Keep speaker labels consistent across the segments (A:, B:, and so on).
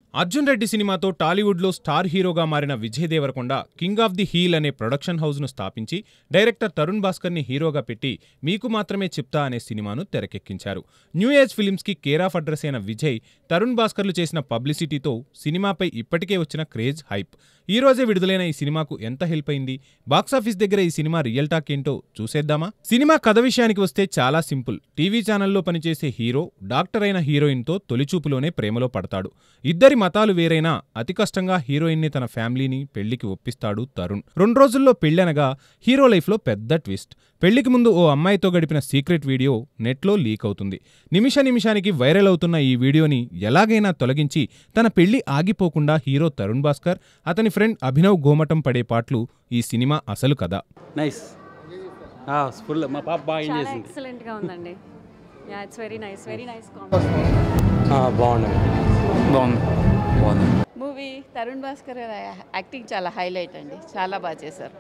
A: అర్జున్ రెడ్డి సినిమాతో టాలీవుడ్లో స్టార్ హీరోగా మారిన Vijay Deverakonda king of the hill అనే ప్రొడక్షన్ హౌస్ను స్థాపించి డైరెక్టర్ తరుణ్ భాస్కర్ని హీరోగా పెట్టి మీకు మాత్రమే చెప్తా అనే సినిమాను తెరకెక్కించారు న్యూ ఏజ్ ఫిలిమ్స్కి కేర్ ఆఫ్ అడ్రస్ అయిన విజయ్ తరుణ్ భాస్కర్లు చేసిన పబ్లిసిటీతో సినిమాపై ఇప్పటికే వచ్చిన క్రేజ్ హైప్ ఈ రోజే విడుదలైన ఈ సినిమాకు ఎంత హెల్ప్ అయింది బాక్సాఫీస్ దగ్గర ఈ సినిమా రియల్ టాక్ ఏంటో చూసేద్దామా సినిమా కథ విషయానికి వస్తే చాలా సింపుల్ టీవీ ఛానల్లో పనిచేసే హీరో డాక్టర్ అయిన హీరోయిన్తో తొలిచూపులోనే ప్రేమలో పడతాడు ఇద్దరి మతాలు వేరైనా అతి కష్టంగా హీరోయిన్ని తన ఫ్యామిలీని పెళ్లికి ఒప్పిస్తాడు తరుణ్ రెండు రోజుల్లో పెళ్ళనగా హీరో లైఫ్లో పెద్ద ట్విస్ట్ పెళ్లికి ముందు ఓ అమ్మాయితో గడిపిన సీక్రెట్ వీడియో నెట్లో లీక్ అవుతుంది నిమిష నిమిషానికి వైరల్ అవుతున్న ఈ వీడియోని ఎలాగైనా తొలగించి తన పెళ్లి ఆగిపోకుండా హీరో తరుణ్ భాస్కర్ అతని ఫ్రెండ్ అభినవ్ గోమటం పడే పాటలు ఈ సినిమా అసలు కథ
B: నైస్ ఫుల్ మా పాప బాగా ఎంజాయ్
C: చాలా
B: చేసింది
C: ఎక్సలెంట్గా ఉందండి yeah it's very nice very nice
B: బాగుంది
D: బాగుంది బాగుంది
E: మూవీ తరుణ్ భాస్కర్ గారి యాక్టింగ్ చాలా హైలైట్ అండి చాలా బాగా చేశారు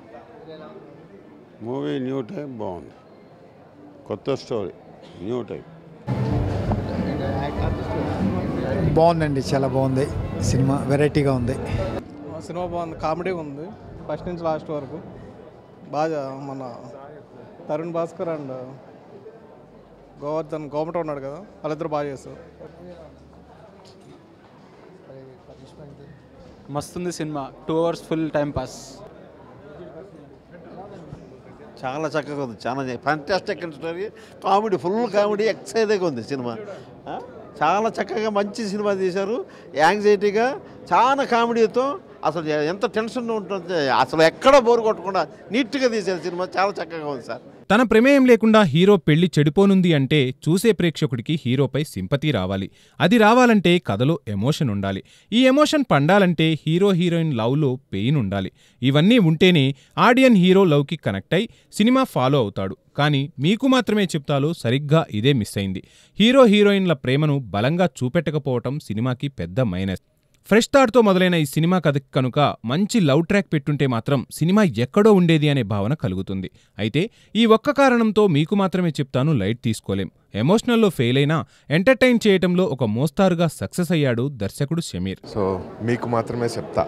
F: మూవీ న్యూ టైప్ బాగుంది కొత్త స్టోరీ న్యూ టైప్
G: బాగుందండి చాలా బాగుంది సినిమా వెరైటీగా ఉంది
H: సినిమా బాగుంది కామెడీ ఉంది ఫస్ట్ నుంచి లాస్ట్ వరకు బాగా మన తరుణ్ భాస్కర్ అండ్ గోవర్ధన్ గోమట ఉన్నాడు కదా వాళ్ళిద్దరు బాగా చేస్తారు
D: మస్తుంది సినిమా two hours full time pass
F: చాలా చక్కగా ఉంది చాలా fantastic story comedy full comedy ఎక్సైజ్గా ఉంది సినిమా ఆ? చాలా చక్కగా మంచి సినిమా తీశారు యాంగ్జైటీగా చాలా కామెడీతో అసలు ఎంత టెన్షన్ ఉంటుంది అసలు ఎక్కడ బోరు కొట్టకుండా నీట్గా తీశారు సినిమా చాలా చక్కగా ఉంది సార్
A: తన ప్రమేయం లేకుండా హీరో పెళ్లి చెడిపోనుంది అంటే చూసే ప్రేక్షకుడికి హీరోపై సింపతి రావాలి అది రావాలంటే కథలో ఎమోషన్ ఉండాలి ఈ ఎమోషన్ పండాలంటే హీరో హీరోయిన్ లవ్లో పెయిన్ ఉండాలి ఇవన్నీ ఉంటేనే ఆడియన్ హీరో లవ్కి కనెక్ట్ అయి సినిమా ఫాలో అవుతాడు కానీ మీకు మాత్రమే చెప్తాలో సరిగ్గా ఇదే మిస్ అయింది హీరో హీరోయిన్ల ప్రేమను బలంగా చూపెట్టకపోవటం సినిమాకి పెద్ద మైనస్ ఫ్రెష్ థాట్తో మొదలైన ఈ సినిమా కథకి కనుక మంచి లవ్ ట్రాక్ పెట్టుంటే మాత్రం సినిమా ఎక్కడో ఉండేది అనే భావన కలుగుతుంది అయితే ఈ ఒక్క కారణంతో మీకు మాత్రమే చెప్తాను లైట్ తీసుకోలేం ఎమోషనల్లో ఫెయిల్ అయినా ఎంటర్టైన్ చేయటంలో ఒక మోస్తారుగా సక్సెస్ అయ్యాడు దర్శకుడు షమీర్
I: సో మీకు మాత్రమే చెప్తా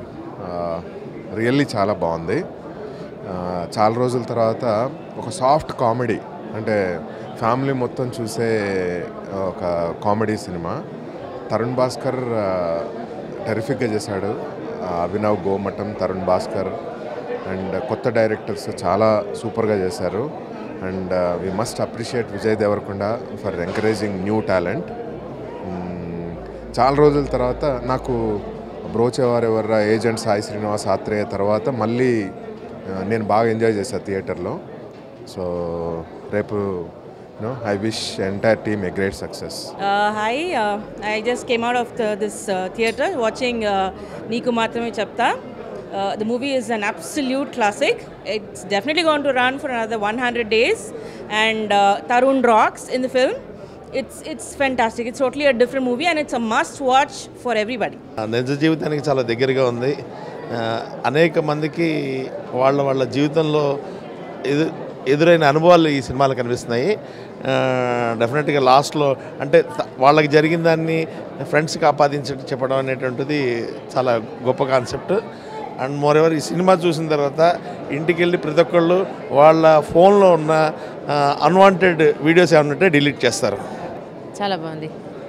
I: రియల్లీ చాలా బాగుంది ఆ, చాలా రోజుల తర్వాత ఒక సాఫ్ట్ కామెడీ అంటే ఫ్యామిలీ మొత్తం చూసే ఒక కామెడీ సినిమా తరుణ్ భాస్కర్ టెరిఫిక్గా చేశాడు ఆ, అభినవ్ గోమటం తరుణ్ భాస్కర్ అండ్ కొత్త డైరెక్టర్స్ చాలా సూపర్గా చేశారు and we must appreciate Vijay Deverakonda for encouraging new talent hmm. చాలా రోజుల తర్వాత నాకు బ్రోచేవారు ఎవర్రా ఏజెంట్ సాయి శ్రీనివాస్ ఆత్రేయ తర్వాత మళ్ళీ ఆ, నేను బాగా ఎంజాయ్ చేశాను థియేటర్లో సో రేపు I wish entire team a great success
J: Uh, hi, uh, I just came out of the, this uh, theater watching uh, Niku Matrame Chapta. Uh, the movie is an absolute classic. It's definitely going to run for another 100 days, and uh, Tarun rocks in the film. It's it's fantastic. It's totally a different movie, and it's a must watch for everybody.
K: నిజ జీవితానికి చాలా దగ్గరగా ఉంది ఆ, అనేక మందికి వాళ్ళ వాళ్ళ జీవితంలో ఎదు ఎదురైన అనుభవాలు ఈ సినిమాలో కనిపిస్తున్నాయి డెఫినెట్గా లాస్ట్లో అంటే త- వాళ్ళకి జరిగిన దాన్ని ఫ్రెండ్స్కి ఆపాదించి చెప్పడం అనేటువంటిది చాలా గొప్ప కాన్సెప్ట్ అండ్ మోర్ ఎవర్ ఈ సినిమా చూసిన తర్వాత ఇంటికి వెళ్ళి ప్రతి ఒక్కళ్ళు వాళ్ళ ఫోన్లో ఉన్న అన్వాంటెడ్ వీడియోస్ ఏమైనా ఉంటే డిలీట్ చేస్తారు
E: చాలా బాగుంది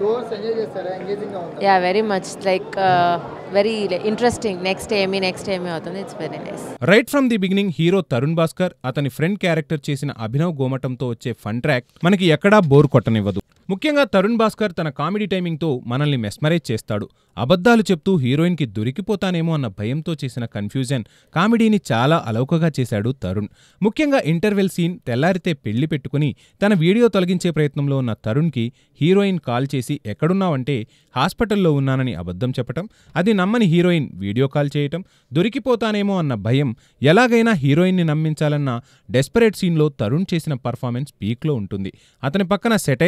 E: yeah very much like very interesting next ఏమి నెక్స్ట్ ఏమి అవుతుంది it's very nice
A: right from the beginning hero Tarun Bhaskar అతని ఫ్రెండ్ క్యారెక్టర్ చేసిన అభినవ్ గోమటంతో వచ్చే ఫన్ ట్రాక్ మనకి ఎక్కడా బోర్ కొట్టనివ్వదు ముఖ్యంగా తరుణ్ భాస్కర్ తన కామెడీ టైమింగ్తో మనల్ని మెస్మరైజ్ చేస్తాడు అబద్ధాలు చెప్తూ హీరోయిన్కి దొరికిపోతానేమో అన్న భయంతో చేసిన కన్ఫ్యూజన్ కామెడీని చాలా అలౌకగా చేశాడు తరుణ్ ముఖ్యంగా ఇంటర్వెల్ సీన్ తెల్లారితే పెళ్లి పెట్టుకుని తన వీడియో తొలగించే ప్రయత్నంలో ఉన్న తరుణ్కి హీరోయిన్ కాల్ చేసి ఎక్కడున్నావంటే హాస్పిటల్లో ఉన్నానని అబద్ధం చెప్పటం అది నమ్మని హీరోయిన్ వీడియో కాల్ చేయటం దొరికిపోతానేమో అన్న భయం ఎలాగైనా హీరోయిన్ని నమ్మించాలన్న డెస్పరేట్ సీన్లో తరుణ్ చేసిన పర్ఫార్మెన్స్ పీక్లో ఉంటుంది అతని పక్కన సెటైర్స్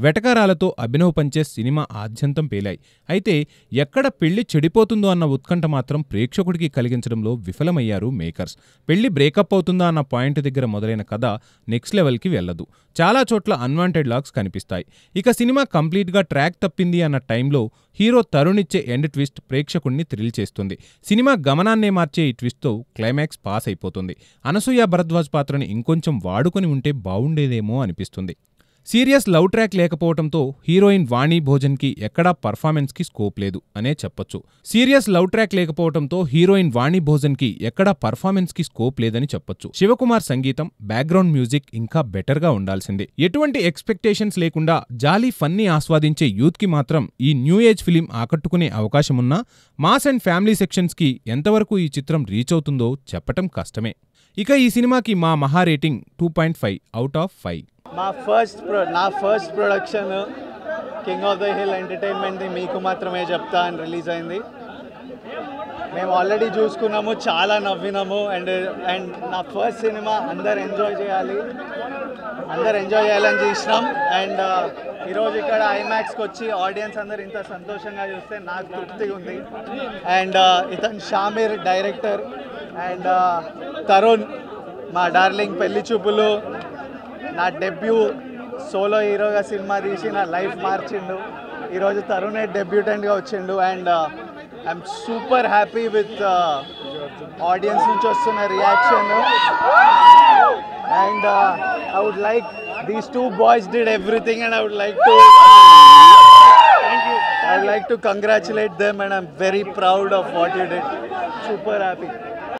A: వెటకారాలతో అభినవ్ పంచే సినిమా ఆద్యంతం పేలాయి అయితే ఎక్కడ పెళ్లి చెడిపోతుందో అన్న ఉత్కంఠ మాత్రం ప్రేక్షకుడికి కలిగించడంలో విఫలమయ్యారు మేకర్స్ పెళ్లి బ్రేకప్ అవుతుందా అన్న పాయింట్ దగ్గర మొదలైన కథ నెక్స్ట్ లెవెల్కి వెళ్ళదు చాలా చోట్ల అన్వాంటెడ్ లాగ్స్ కనిపిస్తాయి ఇక సినిమా కంప్లీట్గా ట్రాక్ తప్పింది అన్న టైంలో హీరో తరుణ్ ఇచ్చే ఎండ్ ట్విస్ట్ ప్రేక్షకుణ్ణి థ్రిల్ చేస్తుంది సినిమా గమనాన్నే మార్చే ఈ ట్విస్ట్తో క్లైమాక్స్ పాస్ అయిపోతుంది అనసూయ భరద్వాజ్ పాత్రని ఇంకొంచెం వాడుకొని ఉంటే బావుండేదేమో అనిపిస్తుంది సీరియస్ లవ్ ట్రాక్ లేకపోవడంతో హీరోయిన్ వాణి భోజన్కి ఎక్కడా పర్ఫార్మెన్స్కి స్కోప్ లేదు అనే చెప్పొచ్చు సీరియస్ లవ్ ట్రాక్ లేకపోవడంతో హీరోయిన్ వాణి భోజన్కి ఎక్కడా పర్ఫార్మెన్స్కి స్కోప్ లేదని చెప్పొచ్చు శివకుమార్ సంగీతం బ్యాక్గ్రౌండ్ మ్యూజిక్ ఇంకా బెటర్గా ఉండాల్సిందే ఎటువంటి ఎక్స్పెక్టేషన్స్ లేకుండా జాలీ ఫన్నీ ఆస్వాదించే యూత్కి మాత్రం ఈ న్యూ ఏజ్ ఫిలిం ఆకట్టుకునే అవకాశమున్నా మాస్ అండ్ ఫ్యామిలీ సెక్షన్స్కి ఎంతవరకు ఈ చిత్రం రీచ్ అవుతుందో చెప్పటం కష్టమే ఇక ఈ సినిమాకి మా మహా rating two point five out of five
L: మా ఫస్ట్ ప్రో నా first production king of the hill ఎంటర్టైన్మెంట్ది మీకు మాత్రమే చెప్తా అని రిలీజ్ అయింది మేము ఆల్రెడీ చూసుకున్నాము చాలా నవ్వినాము అండ్ అండ్ నా ఫస్ట్ సినిమా అందరు ఎంజాయ్ చేయాలి అందరు ఎంజాయ్ చేయాలని చేసినాం అండ్ ఈరోజు ఇక్కడ ఐమాక్స్కి వచ్చి ఆడియన్స్ అందరు ఇంత సంతోషంగా చూస్తే నాకు తృప్తిగా ఉంది అండ్ ఇతను షామీర్ డైరెక్టర్ అండ్ తరుణ్ మా డార్లింగ్ పెళ్లి చూపులు నా డెబ్యూ సోలో హీరోగా సినిమా తీసి నా లైఫ్ మార్చిండు ఈరోజు తరుణే డెబ్యూటెంట్గా వచ్చిండు and I'm super happy with audience నుంచి వస్తున్న reaction and I would like these two boys did everything and I would like to I would like to congratulate them and I'm very proud of what you did. Super happy.